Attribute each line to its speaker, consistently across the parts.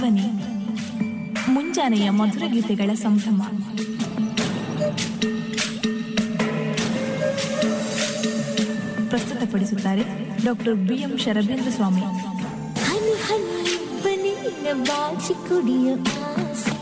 Speaker 1: ಬನ್ನಿ ಮುಂಜಾನೆಯ ಮಧುರ ಗೀತೆಗಳ ಸಂಭ್ರಮ ಪ್ರಸ್ತುತಪಡಿಸುತ್ತಾರೆ doctor B M Sharabendra Swami
Speaker 2: ಹನಿ ಹನಿ ಬನಿನ ಬಾಚಿ ಕುಡಿಯೋ ಆಸೆ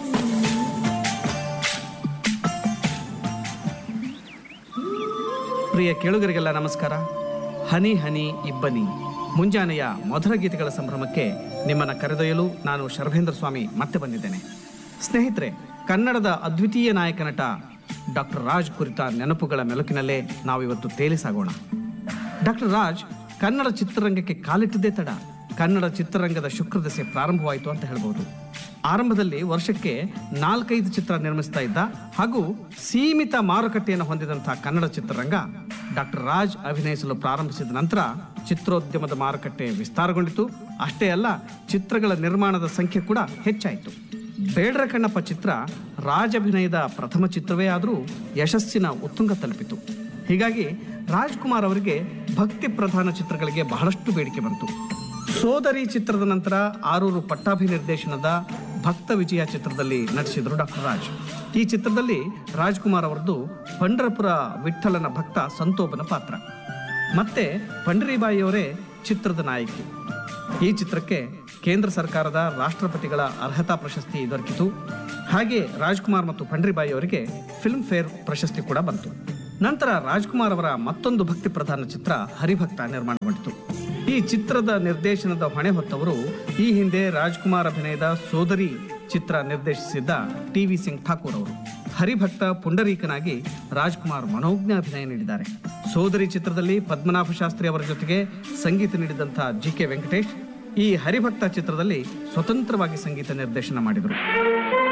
Speaker 3: ಪ್ರಿಯ ಕೇಳುಗರಿಗೆಲ್ಲ ನಮಸ್ಕಾರ ಹನಿ ಹನಿ ಇಬ್ಬನಿ ಮುಂಜಾನೆಯ ಮಧುರ ಗೀತೆಗಳ ಸಂಭ್ರಮಕ್ಕೆ ನಿಮ್ಮನ್ನು ಕರೆದೊಯ್ಯಲು ನಾನು ಶರ್ಭೇಂದ್ರ ಸ್ವಾಮಿ ಮತ್ತೆ ಬಂದಿದ್ದೇನೆ ಸ್ನೇಹಿತರೆ ಕನ್ನಡದ ಅದ್ವಿತೀಯ ನಾಯಕ ನಟ ಡಾಕ್ಟರ್ ರಾಜ್ ಕುರಿತ ನೆನಪುಗಳ ಮೆಲುಕಿನಲ್ಲೇ ನಾವಿವತ್ತು ತೇಲಿ ಸಾಗೋಣ ಡಾಕ್ಟರ್ ರಾಜ್ ಕನ್ನಡ ಚಿತ್ರರಂಗಕ್ಕೆ ಕಾಲಿಟ್ಟಿದ್ದೇ ತಡ ಕನ್ನಡ ಚಿತ್ರರಂಗದ ಶುಕ್ರದಶೆ ಪ್ರಾರಂಭವಾಯಿತು ಅಂತ ಹೇಳ್ಬೋದು ಆರಂಭದಲ್ಲಿ ವರ್ಷಕ್ಕೆ ನಾಲ್ಕೈದು ಚಿತ್ರ ನಿರ್ಮಿಸ್ತಾ ಇದ್ದ ಹಾಗೂ ಸೀಮಿತ ಮಾರುಕಟ್ಟೆಯನ್ನು ಹೊಂದಿದಂತಹ ಕನ್ನಡ ಚಿತ್ರರಂಗ ಡಾಕ್ಟರ್ ರಾಜ್ ಅಭಿನಯಿಸಲು ಪ್ರಾರಂಭಿಸಿದ ನಂತರ ಚಿತ್ರೋದ್ಯಮದ ಮಾರುಕಟ್ಟೆ ವಿಸ್ತಾರಗೊಂಡಿತು ಅಷ್ಟೇ ಅಲ್ಲ ಚಿತ್ರಗಳ ನಿರ್ಮಾಣದ ಸಂಖ್ಯೆ ಕೂಡ ಹೆಚ್ಚಾಯಿತು ಬೇಡರ ಕಣ್ಣಪ್ಪ ಚಿತ್ರ ರಾಜ್ ಅಭಿನಯದ ಪ್ರಥಮ ಚಿತ್ರವೇ ಆದರೂ ಯಶಸ್ಸಿನ ಉತ್ತುಂಗ ತಲುಪಿತು ಹೀಗಾಗಿ ರಾಜ್ಕುಮಾರ್ ಅವರಿಗೆ ಭಕ್ತಿ ಪ್ರಧಾನ ಚಿತ್ರಗಳಿಗೆ ಬಹಳಷ್ಟು ಬೇಡಿಕೆ ಬಂತು ಸೋದರಿ ಚಿತ್ರದ ನಂತರ ಆರೂರು ಪಟ್ಟಾಭಿ ನಿರ್ದೇಶನದ ಭಕ್ತ ವಿಜಯ ಚಿತ್ರದಲ್ಲಿ ನಟಿಸಿದರು ಡಾಕ್ಟರ್ ರಾಜ್ ಈ ಚಿತ್ರದಲ್ಲಿ ರಾಜ್ಕುಮಾರ್ ಅವರದ್ದು ಪಂಡರಪುರ ವಿಠ್ಠಲನ ಭಕ್ತ ಸಂತೋಪನ ಪಾತ್ರ ಮತ್ತೆ ಪಂಡರಿಬಾಯಿಯವರೇ ಚಿತ್ರದ ನಾಯಕಿ ಈ ಚಿತ್ರಕ್ಕೆ ಕೇಂದ್ರ ಸರ್ಕಾರದ ರಾಷ್ಟ್ರಪತಿಗಳ ಅರ್ಹತಾ ಪ್ರಶಸ್ತಿ ದೊರಕಿತು ಹಾಗೆ ರಾಜ್ಕುಮಾರ್ ಮತ್ತು ಪಂಡ್ರಿಬಾಯಿ ಅವರಿಗೆ ಫಿಲ್ಮ್ ಫೇರ್ ಪ್ರಶಸ್ತಿ ಕೂಡ ಬಂತು ನಂತರ ರಾಜ್ಕುಮಾರ್ ಅವರ ಮತ್ತೊಂದು ಭಕ್ತಿ ಪ್ರಧಾನ ಚಿತ್ರ ಹರಿಭಕ್ತ ನಿರ್ಮಾಣಗೊಂಡಿತು ಈ ಚಿತ್ರದ ನಿರ್ದೇಶನದ ಹೊಣೆ ಹೊತ್ತವರು ಈ ಹಿಂದೆ ರಾಜ್ಕುಮಾರ್ ಅಭಿನಯದ ಸೋದರಿ ಚಿತ್ರ ನಿರ್ದೇಶಿಸಿದ್ದ ಟಿ ವಿ ಸಿಂಗ್ ಠಾಕೂರ್ ಅವರು ಹರಿಭಕ್ತ ಪುಂಡರೀಕನಾಗಿ ರಾಜ್ಕುಮಾರ್ ಮನೋಜ್ಞ ಅಭಿನಯ ನೀಡಿದ್ದಾರೆ ಸೋದರಿ ಚಿತ್ರದಲ್ಲಿ ಪದ್ಮನಾಭ ಶಾಸ್ತ್ರಿ ಅವರ ಜೊತೆಗೆ ಸಂಗೀತ ನೀಡಿದಂತಹ ಜಿ ಕೆ ವೆಂಕಟೇಶ್ ಈ ಹರಿಭಕ್ತ ಚಿತ್ರದಲ್ಲಿ ಸ್ವತಂತ್ರವಾಗಿ ಸಂಗೀತ ನಿರ್ದೇಶನ ಮಾಡಿದರು